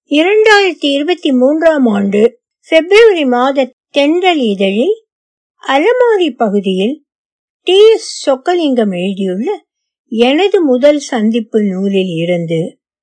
இரண்டாயிரத்தி இருபத்தி மூன்றாம் ஆண்டு பிப்ரவரி மாத தென்றல் இதழில் அலமாரி பகுதியில் டி எஸ் சொக்கலிங்கம் எழுதியுள்ள எனது முதல் சந்திப்பு நூலில் இருந்து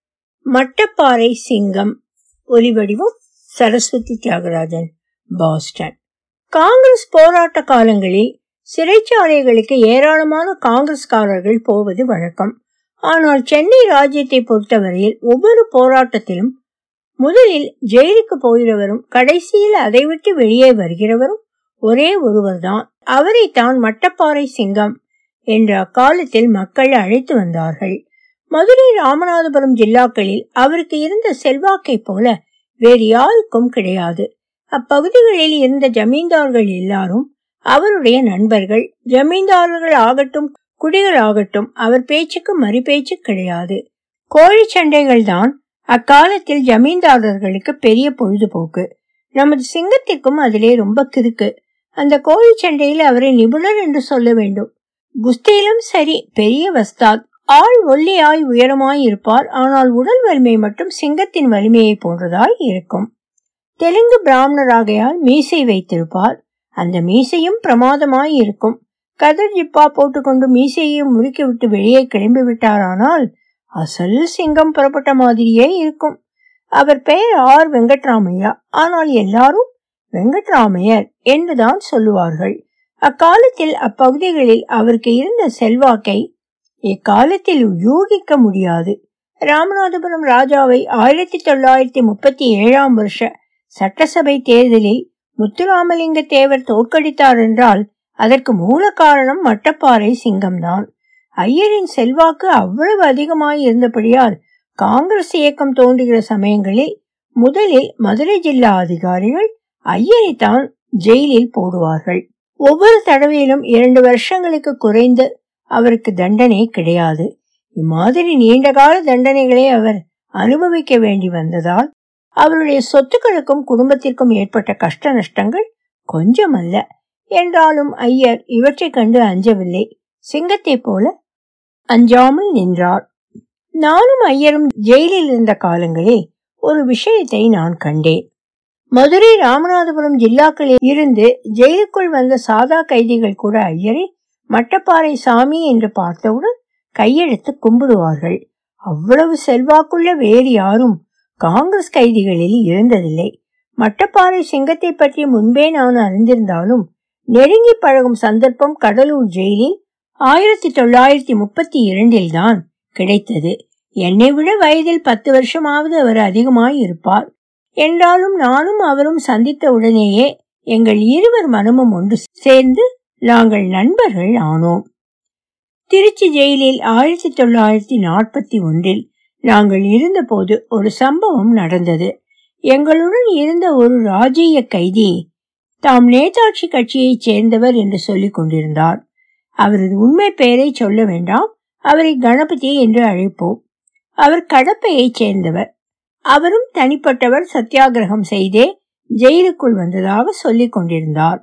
மட்டப்பாறை சிங்கம் ஒலிவடிவம் சரஸ்வதி தியாகராஜன் பாஸ்டன் காங்கிரஸ் போராட்ட காலங்களில் சிறைச்சாலைகளுக்கு ஏராளமான காங்கிரஸ்காரர்கள் போவது வழக்கம் ஆனால் சென்னை ராஜ்யத்தை பொறுத்தவரையில் ஒவ்வொரு போராட்டத்திலும் முதலில் ஜெயிலுக்கு போகிறவரும் கடைசியில் அதை விட்டு வெளியே வருகிறவரும் ஒரே ஒருவர்தான் அவரை தான் மட்டப்பாறை சிங்கம் என்ற அக்காலத்தில் மக்கள் அழைத்து வந்தார்கள் மதுரை ராமநாதபுரம் ஜில்லாக்களில் அவருக்கு இருந்த செல்வாக்கை போல வேறு யாருக்கும் கிடையாது அப்பகுதிகளில் இருந்த ஜமீன்தார்கள் எல்லாரும் அவருடைய நண்பர்கள் ஜமீன்தாரர்கள் ஆகட்டும் குடிகள் ஆகட்டும் அவர் பேச்சுக்கு மறு பேச்சு கிடையாது கோழி சண்டைகள் தான் அக்காலத்தில் ஜமீன்தாரர்களுக்கு பெரிய பொழுதுபோக்கு நமது சிங்கத்திற்கும் அதிலே ரொம்ப கிறுக்கு அந்த கோழி சண்டையில் அவரை நிபுணர் என்று சொல்ல வேண்டும் குஸ்தியிலும் சரி பெரிய வஸ்தாத் ஆள் ஒல்லியாய் உயரமாய் இருப்பார் ஆனால் உடல் வலிமை மட்டும் சிங்கத்தின் வலிமையை போன்றதாய் இருக்கும் தெலுங்கு பிராமணராகையால் மீசை வைத்திருப்பார் அந்த மீசையும் பிரமாதமாய் இருக்கும் கதர் ஜிப்பா போட்டுக்கொண்டு மீசையை முறுக்கிவிட்டு வெளியே கிளம்பி விட்டாரானால் அசல் சிங்கம் புறப்பட்ட மாதிரியே இருக்கும் அவர் பெயர் ஆர் வெங்கட்ராமையா ஆனால் எல்லாரும் வெங்கட்ராமையர் என்றுதான் சொல்லுவார்கள் அக்காலத்தில் அப்பகுதிகளில் அவருக்கு இருந்த செல்வாக்கை இக்காலத்தில் யூகிக்க முடியாது ராமநாதபுரம் ராஜாவை ஆயிரத்தி தொள்ளாயிரத்தி முப்பத்தி ஏழாம் வருஷ சட்டசபை தேர்தலில் முத்துராமலிங்க தேவர் தோற்கடித்தார் என்றால் அதற்கு மூல காரணம் மட்டப்பாறை சிங்கம்தான் ஐயரின் செல்வாக்கு அவ்வளவு அதிகமாய் இருந்தபடியால் காங்கிரஸ் இயக்கம் தோன்றுகிற சமயங்களில் முதலில் மதுரை ஜில்லா அதிகாரிகள் ஐயரை தான் ஜெயிலில் போடுவார்கள் ஒவ்வொரு தடவையிலும் இரண்டு வருஷங்களுக்கு குறைந்து அவருக்கு தண்டனை கிடையாது இம்மாதிரி நீண்டகால தண்டனைகளை அவர் அனுபவிக்க வேண்டி வந்ததால் அவருடைய சொத்துக்களுக்கும் குடும்பத்திற்கும் ஏற்பட்ட கஷ்ட நஷ்டங்கள் கொஞ்சம் அல்ல என்றாலும் ஐயர் இவற்றை கண்டு அஞ்சவில்லை சிங்கத்தை போல அஞ்சாமல் நின்றார் நானும் ஐயரும் ஜெயிலில் இருந்த காலங்களில் ஒரு விஷயத்தை நான் கண்டேன் மதுரை ராமநாதபுரம் ஜில்லாக்களில் இருந்து ஜெயிலுக்குள் வந்த சாதா கைதிகள் கூட ஐயரை மட்டப்பாறை சாமி என்று பார்த்தவுடன் கையெடுத்து கும்பிடுவார்கள் அவ்வளவு செல்வாக்குள்ள வேறு யாரும் காங்கிரஸ் கைதிகளில் இருந்ததில்லை மட்டப்பாறை சிங்கத்தை பற்றி முன்பே நான் அறிந்திருந்தாலும் நெருங்கி பழகும் சந்தர்ப்பம் கடலூர் ஜெயிலில் ஆயிரத்தி தொள்ளாயிரத்தி முப்பத்தி இரண்டில் தான் கிடைத்தது என்னை விட வயதில் பத்து வருஷமாவது அவர் அதிகமாய் இருப்பார் என்றாலும் நானும் அவரும் சந்தித்த உடனேயே எங்கள் இருவர் மனமும் ஒன்று சேர்ந்து நாங்கள் நண்பர்கள் ஆனோம் திருச்சி ஜெயிலில் ஆயிரத்தி தொள்ளாயிரத்தி நாற்பத்தி ஒன்றில் நாங்கள் இருந்தபோது ஒரு சம்பவம் நடந்தது எங்களுடன் இருந்த ஒரு ராஜீய கைதி தாம் நேதாட்சி கட்சியைச் சேர்ந்தவர் என்று சொல்லிக் கொண்டிருந்தார் அவரது உண்மை பெயரை சொல்ல வேண்டாம் அவரை கணபதி என்று அழைப்போம் அவர் கடப்பையைச் சேர்ந்தவர் அவரும் தனிப்பட்டவர் சத்தியாகிரகம் செய்தே ஜெயிலுக்குள் வந்ததாக சொல்லிக் கொண்டிருந்தார்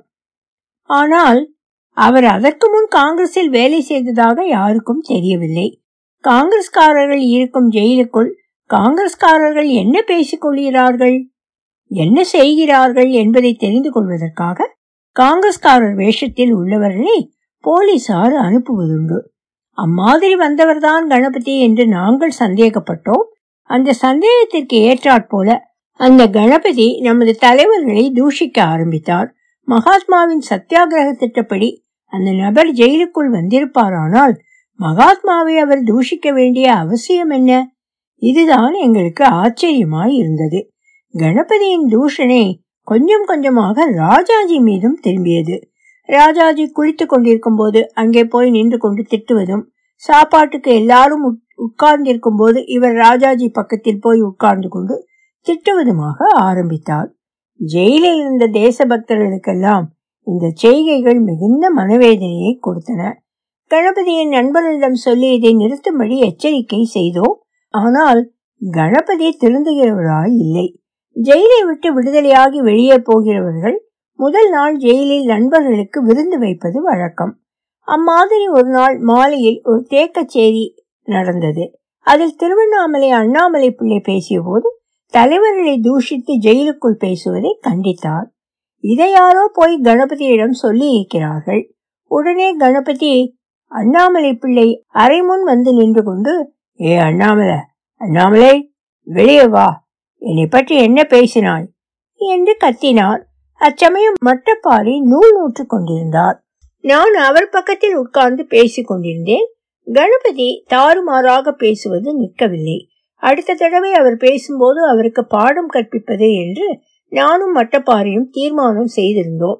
ஆனால் அவர் அதற்கு முன் காங்கிரஸில் வேலை செய்ததாக யாருக்கும் தெரியவில்லை காங்கிரஸ்காரர்கள் இருக்கும் ஜெயிலுக்குள் காங்கிரஸ்காரர்கள் என்ன பேசிக் கொள்கிறார்கள் என்ன செய்கிறார்கள் என்பதை தெரிந்து கொள்வதற்காக காங்கிரஸ்காரர் வேஷத்தில் உள்ளவர்களை போலீசார் அனுப்புவதுண்டு அம்மாதிரி வந்தவர்தான் கணபதி என்று நாங்கள் சந்தேகப்பட்டோம் அந்த சந்தேகத்திற்கு ஏற்றாற்போல அந்த கணபதி நமது தலைவர்களை தூஷிக்க ஆரம்பித்தார் மகாத்மாவின் சத்தியாகிரக திட்டப்படி அந்த நபர் ஜெயிலுக்குள் வந்திருப்பாரானால் மகாத்மாவை அவர் தூஷிக்க வேண்டிய அவசியம் என்ன இதுதான் எங்களுக்கு ஆச்சரியமாய் இருந்தது கணபதியின் தூஷணை கொஞ்சம் கொஞ்சமாக ராஜாஜி மீதும் திரும்பியது ராஜாஜி குளித்துக் கொண்டிருக்கும் போது அங்கே போய் நின்று கொண்டு திட்டுவதும் சாப்பாட்டுக்கு எல்லாரும் உட்கார்ந்திருக்கும் போது இவர் ராஜாஜி பக்கத்தில் போய் உட்கார்ந்து கொண்டு திட்டுவதுமாக ஆரம்பித்தார் ஜெயிலில் இருந்த தேசபக்தர்களுக்கெல்லாம் இந்த செய்கைகள் மிகுந்த மனவேதனையை கொடுத்தன கணபதியின் நண்பர்களிடம் சொல்லி இதை நிறுத்தும்படி எச்சரிக்கை செய்தோம் ஆனால் கணபதி திருந்துகிறவராய் இல்லை ஜெயிலை விட்டு விடுதலையாகி வெளியே போகிறவர்கள் முதல் நாள் ஜெயிலில் நண்பர்களுக்கு விருந்து வைப்பது வழக்கம் அம்மாதிரி ஒரு நாள் மாலையில் ஒரு தேக்கச்சேரி நடந்தது அதில் திருவண்ணாமலை அண்ணாமலை பிள்ளை பேசிய போது தலைவர்களை தூஷித்து ஜெயிலுக்குள் பேசுவதை கண்டித்தார் இதை யாரோ போய் கணபதியிடம் சொல்லி இருக்கிறார்கள் உடனே கணபதி அண்ணாமலை பிள்ளை அரை முன் வந்து நின்று கொண்டு ஏ அண்ணாமலை அண்ணாமலை வெளியே வா என்னை பற்றி என்ன பேசினாய் என்று கத்தினார் அச்சமயம் மட்டப்பாரி நூல் நூற்று கொண்டிருந்தார் நான் அவர் பக்கத்தில் உட்கார்ந்து பேசிக் கொண்டிருந்தேன் கணபதி தாறுமாறாக பேசுவது நிற்கவில்லை அடுத்த தடவை அவர் பேசும்போது அவருக்கு பாடம் கற்பிப்பது என்று நானும் மட்டப்பாரியும் தீர்மானம் செய்திருந்தோம்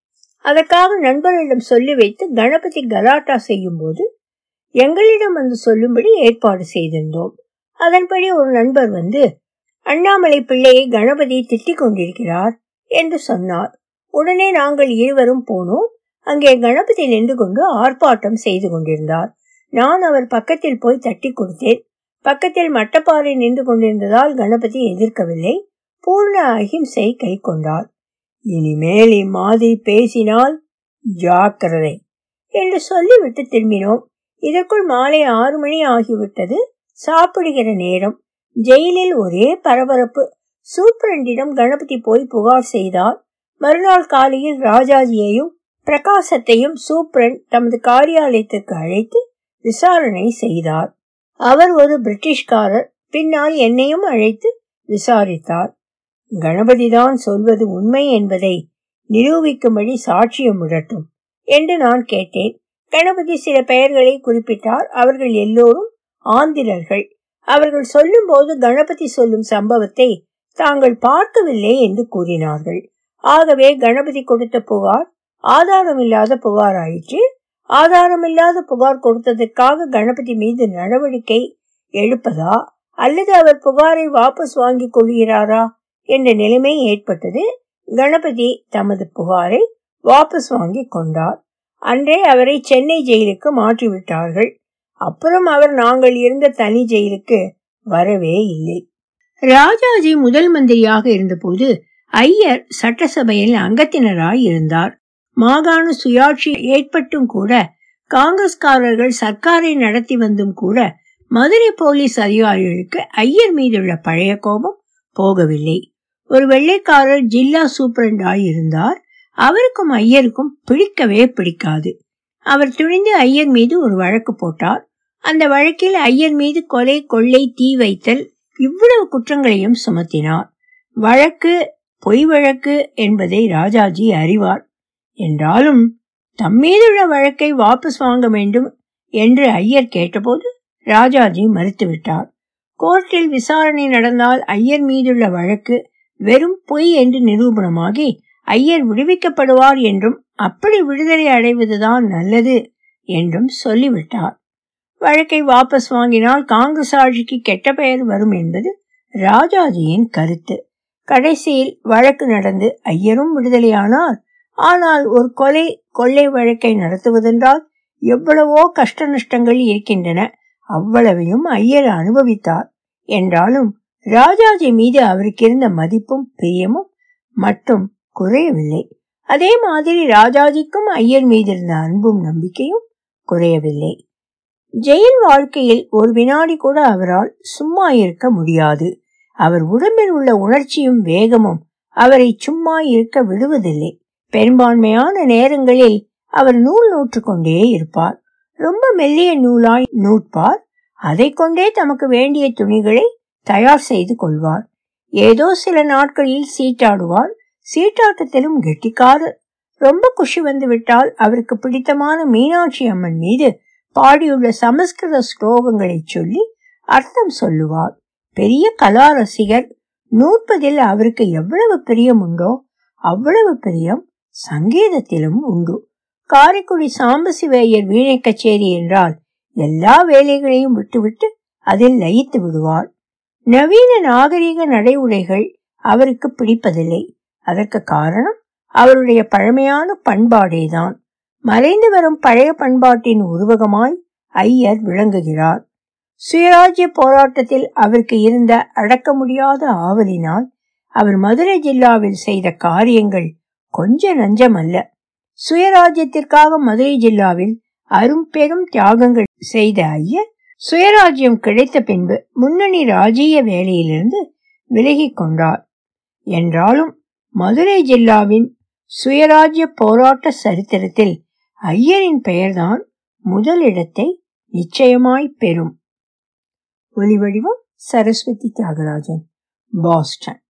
அதற்காக நண்பர்களிடம் சொல்லி வைத்து கணபதி கலாட்டா செய்யும் போது எங்களிடம் வந்து சொல்லும்படி ஏற்பாடு செய்திருந்தோம் அதன்படி ஒரு நண்பர் வந்து அண்ணாமலை பிள்ளையை கணபதி திட்டிக் கொண்டிருக்கிறார் என்று சொன்னார் உடனே நாங்கள் இருவரும் போனோம் அங்கே கணபதி நின்று கொண்டு ஆர்ப்பாட்டம் செய்து கொண்டிருந்தார் நான் அவர் பக்கத்தில் போய் தட்டி கொடுத்தேன் பக்கத்தில் மட்டப்பாறை நின்று கொண்டிருந்ததால் கணபதி எதிர்க்கவில்லை பூர்ண அகிம்சை கை கொண்டார் இனிமேல் இம்மாதிரி பேசினால் ஜாக்கிரதை என்று சொல்லிவிட்டு திரும்பினோம் இதற்குள் மாலை ஆறு மணி ஆகிவிட்டது சாப்பிடுகிற நேரம் ஜெயிலில் ஒரே பரபரப்பு சூப்பரண்டிடம் கணபதி போய் புகார் செய்தார் மறுநாள் காலையில் ராஜாஜியையும் பிரகாசத்தையும் சூப்பரண்ட் தமது காரியாலயத்திற்கு அழைத்து விசாரணை செய்தார் அவர் ஒரு பிரிட்டிஷ்காரர் பின்னால் என்னையும் அழைத்து விசாரித்தார் கணபதிதான் சொல்வது உண்மை என்பதை நிரூபிக்கும்படி சாட்சியம் விடட்டும் என்று நான் கேட்டேன் கணபதி சில பெயர்களை குறிப்பிட்டார் அவர்கள் எல்லோரும் ஆந்திரர்கள் அவர்கள் சொல்லும் போது கணபதி சொல்லும் சம்பவத்தை தாங்கள் பார்க்கவில்லை என்று கூறினார்கள் ஆகவே கணபதி கொடுத்த புகார் ஆதாரமில்லாத புகார் ஆயிற்று ஆதாரமில்லாத புகார் கொடுத்ததற்காக கணபதி மீது நடவடிக்கை எடுப்பதா அல்லது அவர் புகாரை வாபஸ் வாங்கிக் கொள்கிறாரா என்ற நிலைமை ஏற்பட்டது கணபதி தமது புகாரை வாபஸ் வாங்கிக் கொண்டார் அன்றே அவரை சென்னை ஜெயிலுக்கு மாற்றிவிட்டார்கள் அப்புறம் அவர் நாங்கள் இருந்த தனி ஜெயிலுக்கு வரவே இல்லை ராஜாஜி முதல் மந்திரியாக இருந்தபோது ஐயர் சட்டசபையில் அங்கத்தினராய் இருந்தார் மாகாண சுயாட்சி ஏற்பட்டும் கூட காங்கிரஸ்காரர்கள் சர்க்காரை நடத்தி வந்தும் கூட மதுரை போலீஸ் அதிகாரிகளுக்கு ஐயர் மீதுள்ள பழைய கோபம் போகவில்லை ஒரு வெள்ளைக்காரர் ஜில்லா சூப்பரண்டாய் இருந்தார் அவருக்கும் ஐயருக்கும் பிடிக்கவே பிடிக்காது அவர் துணிந்து ஐயர் மீது ஒரு வழக்கு போட்டார் அந்த வழக்கில் ஐயர் மீது கொலை கொள்ளை தீ வைத்தல் இவ்வளவு குற்றங்களையும் சுமத்தினார் வழக்கு பொய் வழக்கு என்பதை ராஜாஜி அறிவார் என்றாலும் தம்மீதுள்ள வழக்கை வாபஸ் வாங்க வேண்டும் என்று ஐயர் கேட்டபோது ராஜாஜி மறுத்துவிட்டார் கோர்ட்டில் விசாரணை நடந்தால் ஐயர் மீதுள்ள வழக்கு வெறும் பொய் என்று நிரூபணமாகி ஐயர் விடுவிக்கப்படுவார் என்றும் அப்படி விடுதலை அடைவதுதான் நல்லது என்றும் சொல்லிவிட்டார் வழக்கை வாபஸ் வாங்கினால் காங்கிரஸ் ஆட்சிக்கு கெட்ட பெயர் வரும் என்பது ராஜாஜியின் கருத்து கடைசியில் வழக்கு நடந்து ஐயரும் விடுதலையானார் ஆனால் ஒரு கொலை கொள்ளை வழக்கை நடத்துவதென்றால் எவ்வளவோ கஷ்ட நஷ்டங்கள் இருக்கின்றன அவ்வளவையும் ஐயர் அனுபவித்தார் என்றாலும் ராஜாஜி மீது அவருக்கு இருந்த மதிப்பும் பிரியமும் மட்டும் குறையவில்லை அதே மாதிரி ராஜாஜிக்கும் ஐயர் மீது இருந்த அன்பும் நம்பிக்கையும் குறையவில்லை ஜெயில் வாழ்க்கையில் ஒரு வினாடி கூட அவரால் சும்மா இருக்க முடியாது அவர் உடம்பில் உள்ள உணர்ச்சியும் வேகமும் அவரை சும்மா இருக்க விடுவதில்லை பெரும்பான்மையான நேரங்களில் அவர் நூல் நூற்று கொண்டே இருப்பார் ரொம்ப மெல்லிய நூலாய் நூற்பார் அதை கொண்டே தமக்கு வேண்டிய துணிகளை தயார் செய்து கொள்வார் ஏதோ சில நாட்களில் சீட்டாடுவார் சீட்டாட்டத்திலும் கெட்டிக்காரர் ரொம்ப குஷி வந்து விட்டால் அவருக்கு பிடித்தமான மீனாட்சி அம்மன் மீது பாடியுள்ள சமஸ்கிருத ஸ்லோகங்களை சொல்லி அர்த்தம் சொல்லுவார் பெரிய கலா ரசிகர் நூற்பதில் அவருக்கு எவ்வளவு பிரியம் உண்டோ அவ்வளவு பிரியம் சங்கீதத்திலும் உண்டு காரைக்குடி சாம்பசிவேயர் வீணை கச்சேரி என்றால் எல்லா வேலைகளையும் விட்டுவிட்டு அதில் லயித்து விடுவார் நவீன நாகரிக நடை உடைகள் அவருக்கு பிடிப்பதில்லை அதற்கு காரணம் அவருடைய பழமையான பண்பாடேதான் மறைந்து வரும் பழைய பண்பாட்டின் உருவகமாய் ஐயர் விளங்குகிறார் சுயராஜ்ய போராட்டத்தில் அவருக்கு இருந்த அடக்க முடியாத ஆவலினால் அவர் மதுரை ஜில்லாவில் செய்த காரியங்கள் கொஞ்ச நஞ்சம் அல்ல சுயராஜ்யத்திற்காக மதுரை ஜில்லாவில் அரும் பெரும் தியாகங்கள் செய்த ஐயர் சுயராஜ்யம் கிடைத்த பின்பு முன்னணி ராஜீய வேலையிலிருந்து விலகிக் கொண்டார் என்றாலும் மதுரை ஜில்லாவின் சுயராஜ்ய போராட்ட சரித்திரத்தில் ஐயரின் பெயர்தான் முதலிடத்தை நிச்சயமாய் பெறும் ஒலிவடிவம் சரஸ்வதி தியாகராஜன் பாஸ்டன்